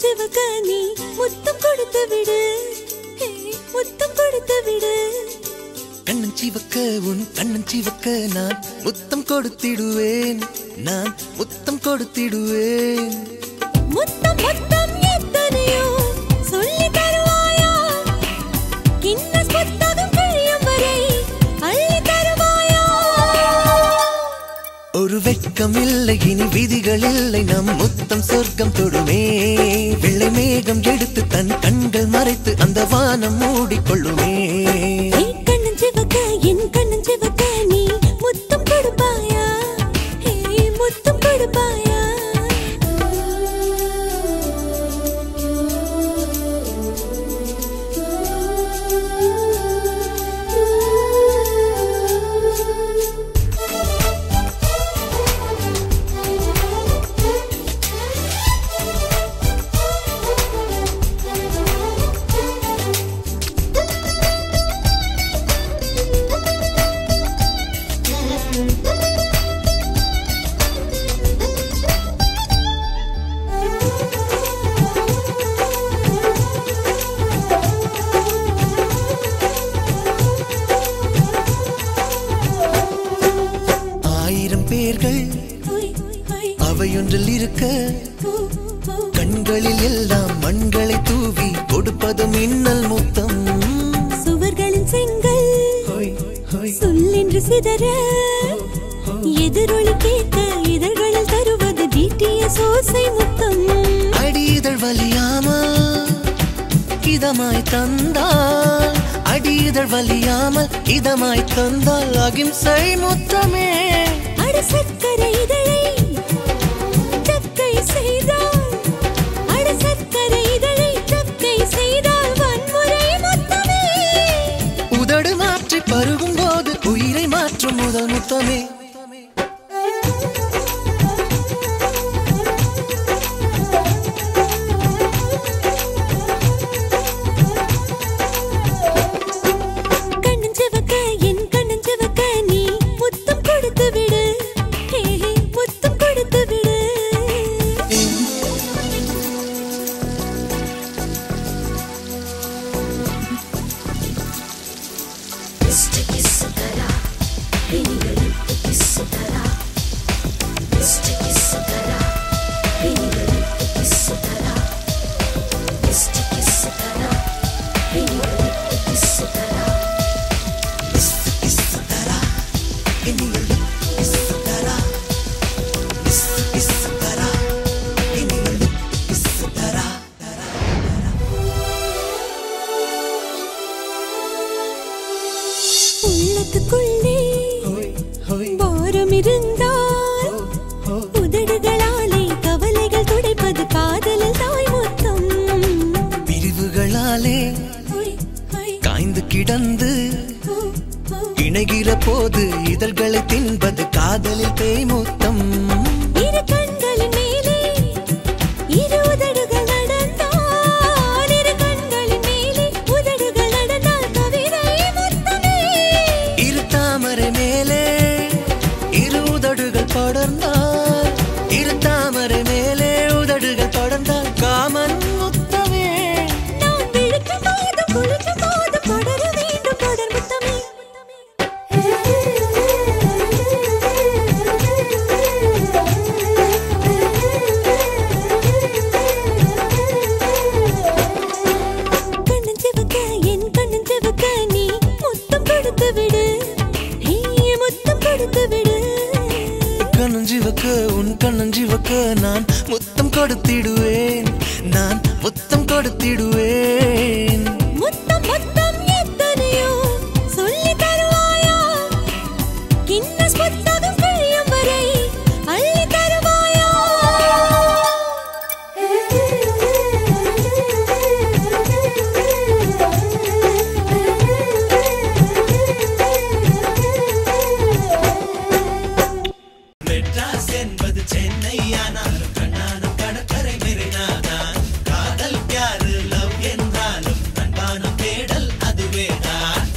சிவக்க நீ முத்தம் கொடுத்து விடு ஹே, முத்தம் கொடுத்து விடு கண்ணன் சிவக்க உன் கண்ணன் சிவக்க நான் முத்தம் கொடுத்திடுவேன் நான் முத்தம் கொடுத்திடுவேன் முத்தம் முத்தம் எத்தனையோ சொல்லி தருவாயா கின்னஸ் புத்தகம் கிழியும் வரை அள்ளி தருவாயா ஒரு வெட்கம் இல்லை இனி விதிகள் இல்லை நம் முத்தம் சொர்க்கம் தொடுமே வெள்ளை மேகம் எடுத்து தன் கண்கள் மறைத்து அந்த வானம் மூடிக்கொள்ளுமே என் கண்ணன் சிவக்க என் கண்ணன் சிவக்க நீ முத்தம் கொடுப்பாயா ஹே முத்தம் கொடுப்பாயா ஆயிரம் பேர்கள் ஹோய் ஹோய் அவையொன்றில் இருக்க ஹூ ஹூ கண்களில் எல்லாம் மண்களை தூவி கொடுப்பது மின்னல் முத்தம் சுவர்களின் செங்கல் ஹோய், ஹோய். சொல்லென்று சிதற எதிரொலி கேட்க இதழ்களில் தருவது டிடிஎஸ் ஓசை முத்தம் அடிதழ் வலியாமல் இதமாய் தந்தால் அடிதழ் வலியாமல் இதமாய் தந்தால் அகிம்சை முத்தமே அட சர்க்கரை இதழை சக்கை செய்தால் அட சர்க்கரை இதழை சக்கை செய்தால் வன்முறை முத்தமே உதடு மாற்றி பருகும் போது உயிரை மாற்றும் முதல் முத்தமே கண்ணன் சிவக்க என் கண்ணன் சிவக்க நீ முத்தம் கொடுத்து விடு ஹே ஹே முத்தம் கொடுத்து விடு உள்ளத்துக்குள்ளே ஹோய், ஹோய், பாரம் இருந்தால் ஹோய். உதடுகளாலே கவலைகள் துடைப்பது காதலில் தாய் முத்தம் பிரிவுகளாலே ஹோய், ஹோய், காய்ந்து கிடந்து ஹூ, ஹூ. இணைகிற போது இதழ்களை தின்பது காதலில் பேய் முத்தம் இரு கண்களின் மேலே இரு உதடுகள் நடந்தால் இரு கண்களின் மேலே உதடுகள் நடந்தால் கவிதை முத்தமே இரு தாமரை மேலே இரு உதடுகள் படர்ந்தால் இரு தாமரை மேலே உதடுகள் படர்ந்தால் காமன் முத்தமே நான் விழிக்கும் போது குளிக்கும் போது தொடர வேண்டும் தொடர் முத்தமே கண்ணன் சிவக்க என் கண்ணன் சிவக்க நீ முத்தம் கொடுத்து விடு ஹே முத்தம் கொடுத்து விடு கண்ணஞ்சிவக்க உன் கண்ணஞ்சிவக்க நான் முத்தம் கொடுத்திடுவேன் நான் முத்தம் கொடுத்திடுவேன்